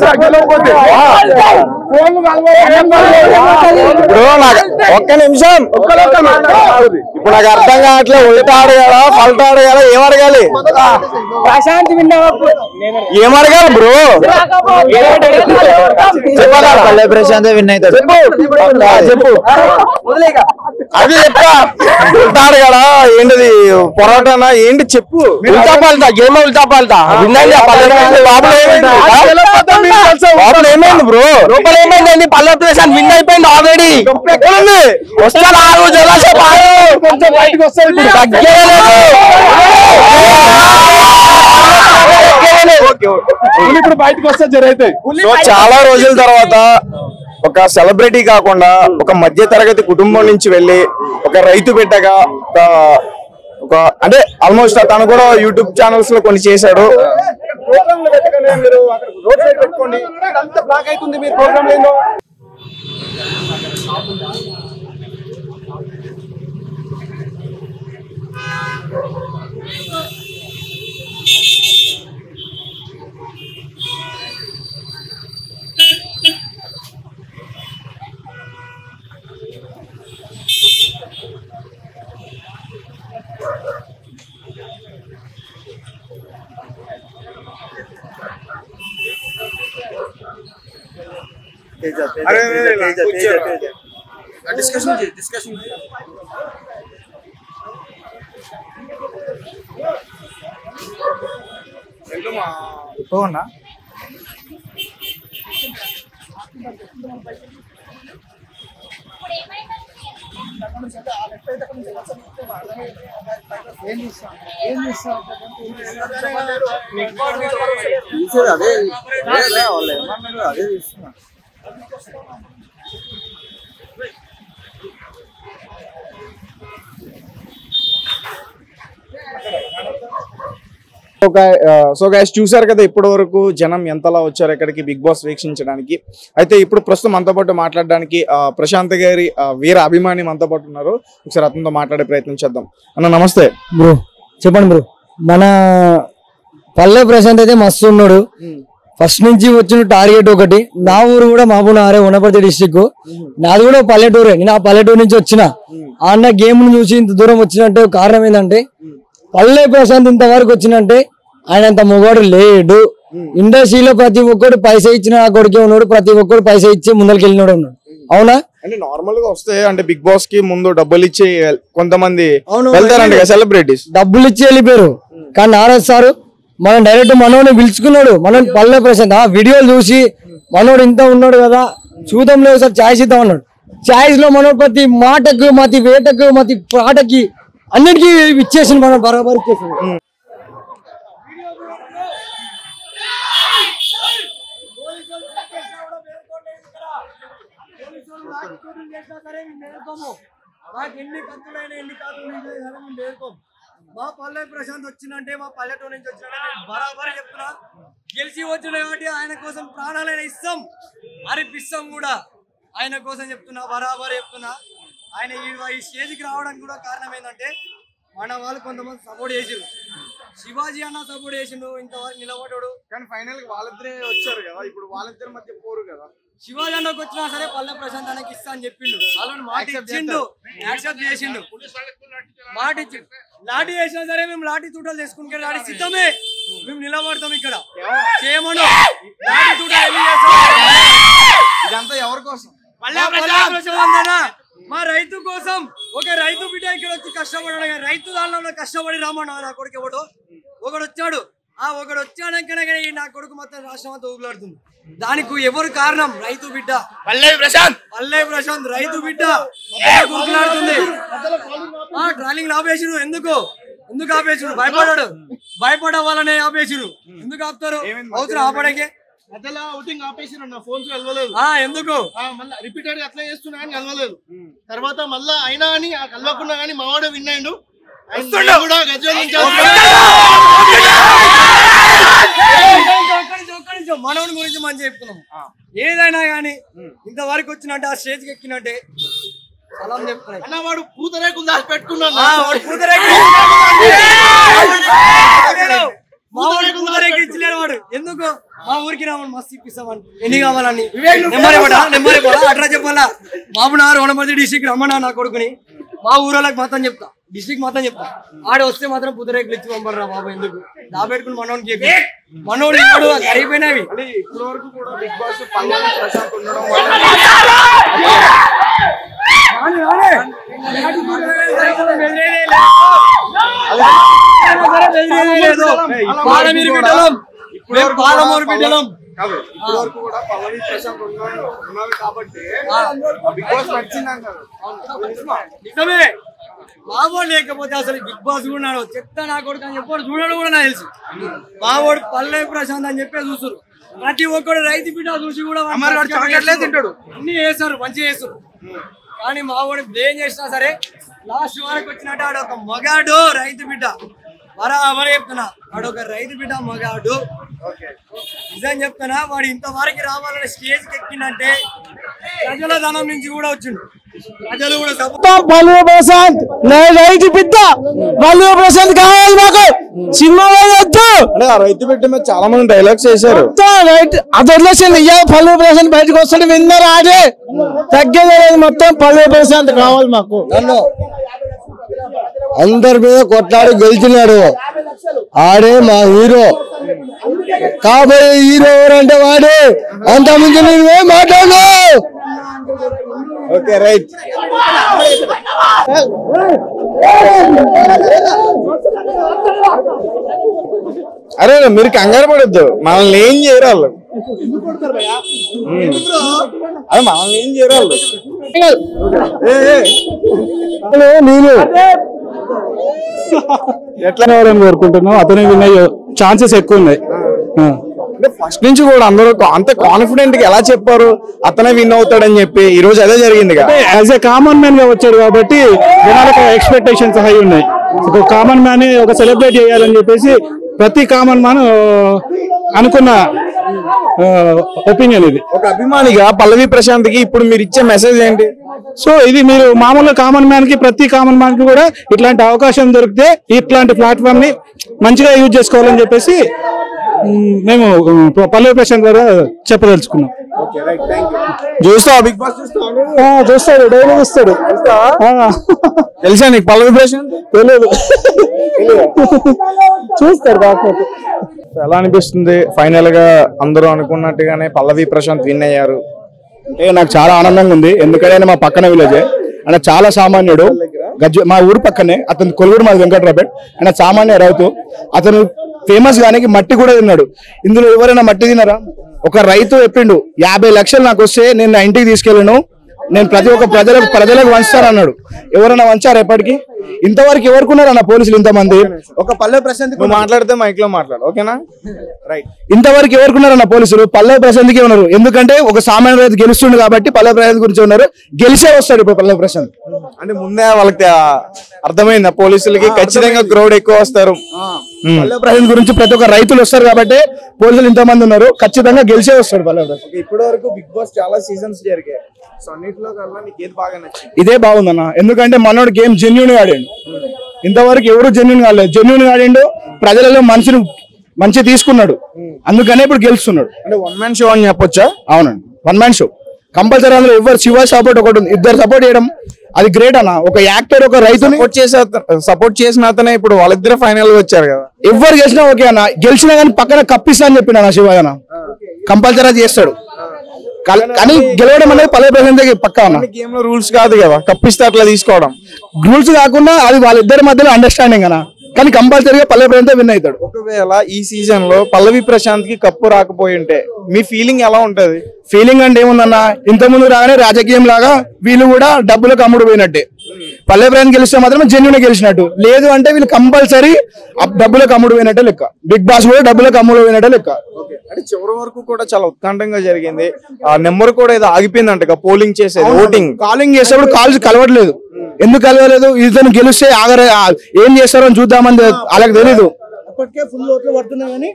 గెలవకపోతే ఫోన్లు ఇప్పుడు నాకు ఒక్క నిమిషం ఇప్పుడు నాకు అర్థం కావట్లేదు ఉల్టా అడగాల పల్టా అడగాల ఏం అడగాలి ప్రశాంత్ విన్నప్పుడు ఏం అడగాలి బ్రో చెప్పాలా పల్లె ప్రశాంత్ విన్ అవుతాడు చెప్పు అది చెప్తా ఉల్టా అడగాలా ఏంటిది పొరాటానా ఏంటి చెప్పు ఉల్టా పాల్తా గేమ్ ఉల్టా పాల్తా విన్నాను లోపల ఏమైంది లోపల ఏమైంది బ్రో లోపల ఏమైందండి పల్లె ప్రశాంత్ విన్ అయిపోయింది ఆల్రెడీ ఎక్కడుంది వస్తా ఆగు జలాసేపు ఆగు కొంచెం బయటకు వస్తాయి ఇప్పుడు ఇప్పుడు బయటకు వస్తే జరుగుతాయి సో చాలా రోజుల తర్వాత ఒక సెలబ్రిటీ కాకుండా ఒక మధ్య తరగతి కుటుంబం నుంచి వెళ్ళి ఒక రైతు బిడ్డగా ఒక ఒక అంటే ఆల్మోస్ట్ తను కూడా యూట్యూబ్ ఛానల్స్ లో కొన్ని చేశాడు రోడ్ సైడ్ పెట్టుకోండి అంత బ్లాక్ అవుతుంది మీరు ప్రోగ్రామ్ ఏందో ఒక సో గైస్ చూసారు కదా ఇప్పటి వరకు జనం ఎంతలా వచ్చారు ఇక్కడికి బిగ్ బాస్ వీక్షించడానికి అయితే ఇప్పుడు ప్రస్తుతం మనతో పాటు మాట్లాడడానికి ఆ, ప్రశాంత్ గారి ఆ, వీర అభిమాని మనతో పాటు ఉన్నారు ఒకసారి అతనితో మాట్లాడే ప్రయత్నం చేద్దాం అన్న నమస్తే బ్రో చెప్పండి బ్రో మన పల్లె ప్రశాంత్ అయితే మస్తు ఉన్నాడు ఫస్ట్ నుంచి వచ్చిన టార్గెట్ ఒకటి నా ఊరు కూడా మహబూబ్ నగరే ఉన్నపర్తి డిస్టిక్ నాది కూడా పల్లెటూరే నేను ఆ పల్లెటూరు నుంచి వచ్చిన ఆ అన్న గేమ్ ను చూసి ఇంత దూరం వచ్చినట్టే కారణం ఏంటంటే పల్లె ప్రశాంత్ ఇంతవరకు వచ్చినంటే ఆయన అంత మొగాడు లేడు ఇండస్ట్రీలో ప్రతి ఒక్కడు పైసా ఇచ్చిన నా కొడుకే ఉన్నాడు ప్రతి ఒక్కడు పైసా ఇచ్చి ముందరికి వెళ్ళినాడు ఉన్నాడు అవునా అంటే నార్మల్ గా వస్తే అంటే బిగ్ బాస్ కి ముందు డబ్బులు ఇచ్చి కొంతమంది అవును. వెళ్తారంట కదా సెలబ్రిటీస్ డబ్బులు ఇచ్చి వెళ్ళిపోయారు కానీ నారాజ్ సారు మనం డైరెక్ట్ మనోని పిలుచుకున్నాడు మనం పల్లె ప్రశాంత్ ఆ వీడియోలు చూసి మనోడు ఇంత ఉన్నాడు కదా చూద్దాం లేదు సార్ ఛాయిస్ ఇద్దాం అన్నాడు ఛాయిస్ లో మనోడు ప్రతి మాటకు ప్రతి వేటకు ప్రతి పాటకి అన్నిటికీ ఇచ్చేసింది మనం బరాబర్ ఇచ్చేసింది మా పల్లె ప్రశాంత్ వచ్చిందంటే మా పల్లెటూరు నుంచి వచ్చినంటే నేను బరాబర్ చెప్తున్నా గెలిచి వచ్చిన కాబట్టి ఆయన కోసం ప్రాణాలైనా ఇస్తాం అరిపిస్తాం కూడా ఆయన కోసం చెప్తున్నా బరాబర్ చెప్తున్నా ఆయన ఈ- ఈ స్టేజ్కి రావడానికి కూడా కారణం ఏంటంటే మన వాళ్ళు కొంతమంది సపోర్ట్ చేసిరు శివాజీ అన్న సపోర్ట్ చేసిండు ఇంతవరకు నిలబడ్డాడు కానీ ఫైనల్ వాళ్ళిద్దరే వచ్చారు కదా ఇప్పుడు వాళ్ళిద్దరి మధ్య పోరు కదా శివాజీ అన్నకు వచ్చినా సరే పల్లె ప్రశాంత్ అన్నకి ఇస్తా అని చెప్పిండు వాళ్ళని మాట ఇచ్చిండు యాక్సెప్ట్ చేసిండు మాట ఇచ్చిండు లాఠీ చేసినా సరే మేము లాఠీ తూటలు చేసుకుంటే లాఠీ సిద్ధమే మేము నిలబడతాం ఇక్కడ చేయమను లాఠీ తూట ఎన్ని చేస్తాం ఇదంతా ఎవరి కోసం మా పల్లె ప్రశాంత్ మా రైతు కోసం ఒక రైతు బిడ్డ ఇక్కడ వచ్చి కష్టపడాడు కానీ రైతు దానిలో కష్టపడి రామన్నా నా కొడుకు ఎవడు ఒకడు వచ్చాడు ఆ ఒకడు వచ్చాడకనే కానీ ఈ నా కొడుకు మొత్తం రాష్ట్రం అంతా ఊగులాడుతుంది దానికి ఎవరు కారణం రైతు బిడ్డ పల్లవి ప్రశాంత్ పల్లె ప్రశాంత్ రైతు బిడ్డ ఊగులాడుతుంది ఆ ట్రాలింగ్ ఆపేసిరు ఎందుకు ఎందుకు ఆపేసిరు భయపడాడు భయపడ వాళ్ళనే ఆపేసిరు ఎందుకు ఆపుతారు అవసరం ఆపడానికి మధ్యలో అవుటింగ్ ఆపేసిన నా ఫోన్స్ కలవలేదు ఆ ఎందుకు ఆ, మళ్ళా రిపీటెడ్ అట్లా చేస్తున్నా కానీ కలవలేదు తర్వాత మళ్ళా అయినా అని ఆ కలవకుండా కానీ మావాడే విన్ అయ్యిండు ఆయన నేను కూడా గజ్వేల్ నుంచి ఒక్క నిమిషం, ఒక్క నిమిషం. మనవుని గురించి మనం చెప్పుకున్నాం ఏదైనా గానీ ఇంతవరకు వచ్చినట్టే ఆ స్టేజ్ కి ఎక్కినట్టే సలాం చెప్తున్నాయి అన్న వాడు పూతరేకులు దాచి పెట్టుకున్నాను ఆ, వాడు పూతరేకులు. మా ఊరికి పూతరేకులు ఇచ్చలేడు వాడు ఎందుకు మా ఊరికి రామని మస్తు ఇప్పిస్తామని ఎన్ని కావాలని నెంబర్ ఇవ్వడా నెంబర్ ఇవ్వడా అడ్రస్ చెప్పాలా బాబునారు వనపర్తి డిస్టిక్ రమ్మన్నా నా కొడుకుని మా ఊరోళ్ళకి మొత్తం చెప్తా డిస్టిక్ మొత్తం చెప్తా ఆడ వస్తే మాత్రం పూతరేకులు ఇచ్చి పంపరా బాబు ఎందుకు దాబెట్టుకుని మనోడికి చెప్పి మనోడు ఇప్పుడు అయిపోయినవి ఇప్పటి వరకు కూడా బిగ్ బాస్ పల్లవి ప్రశాంత్ ఉండడం వల్ల పాలమీరు బిడ్డలం మేము పాలమూరు బిడ్డలం కాదు ఇప్పటి వరకు కూడా పల్లవి ప్రశాంత్ ఉన్నారు ఉన్నారు కాబట్టి బిగ్ బాస్ నచ్చింది అంటారు నిజమే మావోడు లేకపోతే అసలు బిగ్ బాస్ కూడా ఉన్నాడు చెత్త నా కొడుకు అని చెప్పాడు చూడడు కూడా నాకు తెలుసు మావోడు పల్లె ప్రశాంత్ అని చెప్పే చూస్తారు ప్రతి ఒక్కడు రైతు బిడ్డ చూసి కూడా వాడు అమర్ వాడు చాక్లెట్లే తింటాడు. అన్ని వేస్తారు మంచిగా వేస్తారు కానీ మావోడు ఏం చేసినా సరే లాస్ట్ వరకు వచ్చినట్టు ఆడు ఒక మగాడు రైతు బిడ్డ బరాబర్ చెప్తున్నా వాడు ఒక రైతు బిడ్డ మగాడు నిజం చెప్తున్నా వాడు ఇంతవరకు రావాలని స్టేజ్ ఎక్కిందంటే ప్రజల ధనం నుంచి కూడా వచ్చిండు ప్రజలు కూడా సపోర్ట్ పల్లె ప్రశాంత్ నా రైతు బిడ్డ పల్లె ప్రశాంత్ కావాలి మాకు సినిమా వద్దు అంటే ఆ రైతు బిడ్డ మీద చాలా మంది డైలాగ్స్ చేశారు మొత్తం రైట్ అది వదిలేసింది ఇయ్య పల్లె ప్రశాంత్ బయటకు వస్తాడు విన్నర్ ఆడే తగ్గేదే లేదు మొత్తం పల్లె ప్రశాంత్ కావాలి మాకు అందరి మీద కొట్లాడి గెలిచినాడు ఆడే మా హీరో కాబోయే హీరో ఎవరంటే వాడే అంత ముందు నువ్వే మాట్లాడు ఓకే రైట్ అరే మీరు కంగారు పడద్దు మనల్ని ఏం చేయరు వాళ్ళు ఉమ్. అదే మనల్ని ఏం చేయరు వాళ్ళు ఏ, ఏ. నేను ఎట్లా ఎవరని కోరుకుంటున్నాం అతనే విన్ అయ్యే ఛాన్సెస్ ఎక్కువ ఉన్నాయి ఆ. అంటే ఫస్ట్ నుంచి కూడా అందరూ అంత కాన్ఫిడెంట్ గా ఎలా చెప్పారు అతనే విన్ అవుతాడని చెప్పి ఈ రోజు అదే జరిగింది అంటే యాజ్ ఏ కామన్ మ్యాన్ గా వచ్చాడు కాబట్టి జనాలకు ఎక్స్పెక్టేషన్స్ హై ఉన్నాయి ఒక కామన్ మ్యాన్ ఒక సెలబ్రేట్ చేయాలని చెప్పేసి ప్రతి కామన్ మ్యాన్ అనుకున్న ఒపీనియన్ ఇది ఒక అభిమానిగా పల్లవి ప్రశాంత్ కి ఇప్పుడు మీరు ఇచ్చే మెసేజ్ ఏంటి సో ఇది మీరు మామూలుగా కామన్ మ్యాన్ కి ప్రతి కామన్ మ్యాన్ కి కూడా ఇట్లాంటి అవకాశం దొరికితే ఇట్లాంటి ప్లాట్ఫామ్ ని మంచిగా యూజ్ చేసుకోవాలని చెప్పేసి మ్, మేము పల్లవి ప్రశాంత్ గారు చెప్పదలుచుకున్నాం చూస్తా బిగ్ బాస్ చూస్తావు ఆ, చూస్తాడు డైలీ చూస్తాడు ఆ, తెలుసా నీకు పల్లవి ప్రశాంత్ తెలియదు చూస్తాడు కాకపోతే ఎలా అనిపిస్తుంది ఫైనల్ గా అందరూ అనుకున్నట్టుగానే పల్లవి ప్రశాంత్ విన్ అయ్యారు అంటే నాకు చాలా ఆనందంగా ఉంది ఎందుకంటే ఆయన మా పక్కన విలేజ్ ఆయన చాలా సామాన్యుడు గజ్జ మా ఊరు పక్కనే అతను కొలువురు మాది వెంకట్రాపేట్ ఆయన సామాన్య రైతు అతను ఫేమస్ గానికి మట్టి కూడా తిన్నాడు ఇందులో ఎవరైనా మట్టి తిన్నారా ఒక రైతు చెప్పిండు యాభై లక్షలు నాకు వస్తే నేను నా ఇంటికి తీసుకెళ్ళను నేను ప్రతి ఒక్క ప్రజలకు ప్రజలకు వంచుతానన్నాడు ఎవరైనా వంచారు ఎప్పటికీ ఇంతవరకు ఎవరుకున్నారన్న పోలీసులు ఇంతమంది ఒక పల్లె ప్రశాంత్ నువ్వు మాట్లాడితే మైక్ లో మాట్లాడు ఓకేనా రైట్ ఇంతవరకు ఎవరుకున్నారన్న పోలీసులు పల్లవి ప్రశాంత్కి ఉన్నారు ఎందుకంటే ఒక సామాన్య రైతు గెలుస్తుండు కాబట్టి పల్లవి ప్రశాంత్ గురించి ఉన్నారు గెలిచే వస్తాడు ఇప్పుడు పల్లవి ప్రశాంత్ అంటే ముందే వాళ్ళకి ఆ అర్థమైందా పోలీసులకి ఖచ్చితంగా క్రౌడ్ ఎక్కువ వస్తారు పల్లవి ప్రశాంత్ గురించి ప్రతి ఒక్క రైతులు వస్తారు కాబట్టి పోలీసులు ఇంతమంది ఉన్నారు ఖచ్చితంగా గెలిచే వస్తాడు పల్లవి ప్రశాంత్ ఇప్పటి వరకు బిగ్ బాస్ చాలా సీజన్స్ జరిగాయి సో అన్నిటిలో కల్లా నీకు ఏది బాగా నచ్చింది ఇదే బాగుందన్న ఎందుకంటే మనోడు గేమ్ జెన్యున్ ఆడాడు ఇంతవరకు ఎవరు జెన్యున్ కాలేదు జెన్యున్ ఆడిండు ప్రజలలో మనిషిని మంచి తీసుకున్నాడు అందుకనే ఇప్పుడు గెలుస్తున్నాడు అంటే వన్ మ్యాన్ షో అని చెప్పొచ్చా అవునండి వన్ మ్యాన్ షో కంపల్సరీ అందులో ఎవరు శివ సపోర్ట్ ఒకటి ఉంది ఇద్దరు సపోర్ట్ చేయడం అది గ్రేట్ అన్న ఒక యాక్టర్ ఒక రైతుని సపోర్ట్ చేసే సపోర్ట్ చేసిన అతనే ఇప్పుడు వాళ్ళిద్దరే ఫైనల్ వచ్చారు కదా ఎవరు గెలిచినా ఓకే అన్న గెలిచినా కానీ పక్కన కప్పిస్తా అని చెప్పిన అన్న శివ అన్న కంపల్సరీ అది చేస్తాడు కల- కానీ గెలవడం అనేది పల్లె ప్రశాంత్ పక్క అన్న గేమ్ లో రూల్స్ కాదు కదా కప్పిస్తే అట్లా తీసుకోవడం రూల్స్ కాకుండా అది వాళ్ళిద్దరి మధ్యలో అండర్స్టాండింగ్ అన్న కానీ కంపల్సరీగా పల్లె ప్రశాంత్ విన్ అవుతాడు ఒకవేళ ఈ సీజన్ లో పల్లవి ప్రశాంత్ కి కప్పు రాకపోయి ఉంటే మీ ఫీలింగ్ ఎలా ఉంటది ఫీలింగ్ అంటే ఏముందన్న ఇంత ముందు రాగానే రాజకీయం లాగా వీళ్ళు కూడా డబ్బులకు అమ్ముడు పోయినట్టే పల్లె ప్రయాణం గెలిస్తే మాత్రం జెన్యున్ గెలిచినట్టు లేదు అంటే వీళ్ళు కంపల్సరీ డబ్బులకు అమ్ముడు పోయినట్టే లెక్క బిగ్ బాస్ కూడా డబ్బులకు అమ్ముడు పోయినట్టే లెక్క అంటే చివరి వరకు కూడా చాలా ఉత్కంఠంగా జరిగింది ఆ నెంబర్ కూడా ఏదో ఆగిపోయిందంట పోలింగ్ చేసేది ఓటింగ్ కాలింగ్ చేసేప్పుడు కాల్స్ కలవట్లేదు ఎందుకు కలవలేదు ఇతను గెలిస్తే ఆగర ఆ, ఏం చేస్తారో అని చూద్దామని వాళ్ళకి తెలీదు అప్పటికే ఫుల్ ఓట్లు పడుతున్నాయి కానీ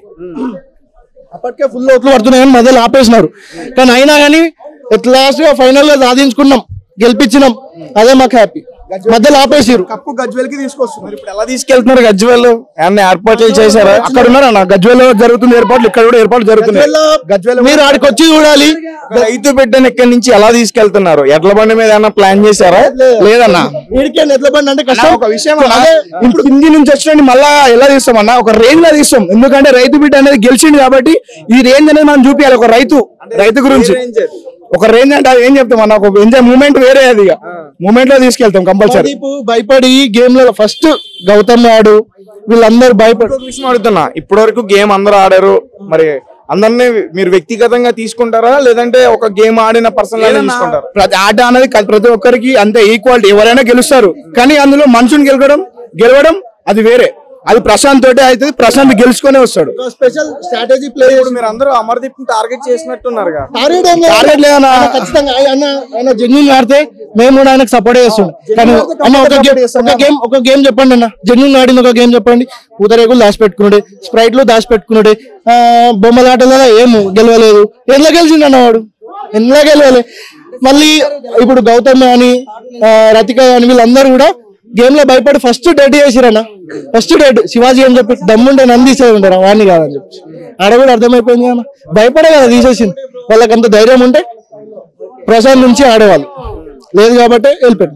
అప్పటికే ఫుల్ ఓట్లు పడుతున్నాయి కానీ మధ్యలో ఆపేసినారు కానీ అయినా కానీ ఎట్ లాస్ట్ గా ఫైనల్ గా సాధించుకున్నాం గెలిపించినాం అదే మాకు హ్యాపీ మధ్యలో ఆపేసిరు కప్పు గజ్వెల్కి తీసుకొస్తున్నారు ఇప్పుడు ఎలా తీసుకెళ్తున్నారు గజ్వేల్ ఏమన్నా ఏర్పాట్లు చేశారా అక్కడ ఉన్నారన్న గజ్వేల్లో జరుగుతుంది ఏర్పాట్లు ఇక్కడ కూడా ఏర్పాట్లు జరుగుతున్నాయి గజ్వేల్ మీరు ఆడికి వచ్చి చూడాలి ఒక రైతు బిడ్డను ఇక్కడి నుంచి ఎలా తీసుకెళ్తున్నారు ఎడ్ల బండి మీద ఏమన్నా ప్లాన్ చేశారా లేదన్న వీడికి ఎట్ల బండి అంటే అన్న, కష్టం ఒక విషయం అన్న, ఇప్పుడు కింది నుంచి వచ్చిన మళ్ళా ఎలా తీస్తాం అన్న ఒక రేంజ్ లో తీస్తాం ఎందుకంటే రైతు బిడ్డ అనేది గెలిచింది కాబట్టి ఈ రేంజ్ అనేది మనం చూపించాలి ఒక రైతు రైతు గురించి ఒక రేంజ్ అంటే అది ఏం చెప్తాం అన్న ఒక ఎంజాయ్ మూమెంట్ వేరే అది ఇక మూమెంట్ లో తీసుకెళ్తాం కంపల్సరీ ప్రదీప్ భయపడి గేమ్ లో ఫస్ట్ గౌతమ్ ఆడు వీళ్ళందరూ భయపడి ఇంకొక విషయం అడుగుతున్నా ఇప్పటి వరకు గేమ్ అందరూ ఆడారు మరి అందరినీ మీరు వ్యక్తిగతంగా తీసుకుంటారా లేదంటే ఒక గేమ్ ఆడిన పర్సన్ తీసుకుంటారా ప్రతి ఆట అనేది క- ప్రతి ఒక్కరికి అంతే ఈక్వాలిటీ ఎవరైనా గెలుస్తారు కానీ అందులో మనుషుని గెలవడం గెలవడం అది వేరే అది ప్రశాంత్ తోటే అవుతుంది ప్రశాంత్ గెలుచుకొని వస్తాడు స్పెషల్ స్ట్రాటజీ ప్లే ఇప్పుడు మీరు అందరూ అమర్దీప్ టార్గెట్ చేసినట్టున్నారుగా టార్గెట్ ఏం లేదు. టార్గెట్ లేదన్నా. ఆయన ఖచ్చితంగా ఆయన- ఆయన ఆయన జెన్యున్ ఆడితే మేము కూడా ఆయనకు సపోర్ట్ చేస్తాం కానీ అన్న ఒక గేమ్ ఒక గేమ్ ఒక గేమ్ చెప్పండి అన్న జెన్యున్ ఆడిన ఒక గేమ్ చెప్పండి పూతరేకులు దాచిపెట్టుకున్నాడు స్ప్రైట్ లో దాచిపెట్టుకున్నాడు ఆ, బొమ్మల ఆటలలో ఏం గెలవలేదు ఎందులో గెలిచిండు అన్న వాడు ఎందులో గెలవలే మళ్ళీ ఇప్పుడు గౌతమ్ అని ఆ, రతిక అని వీళ్ళందరూ కూడా గేమ్ లో భయపడి ఫస్ట్ డెడ్ చేసిరన్న ఫస్ట్ డెడ్ శివాజీ అని చెప్పి దమ్ముంటే నన్ను తీసేది ఉంటారు వాడిని కాదని చెప్పి ఆడ కూడా అర్థమైపోయింది కదా భయపడే కదా తీసేసింది వాళ్ళకి అంత ధైర్యం ఉంటే ప్రశాంత్ నుంచి ఆడేవాళ్ళు లేదు కాబట్టి వెళ్ళిపోయింది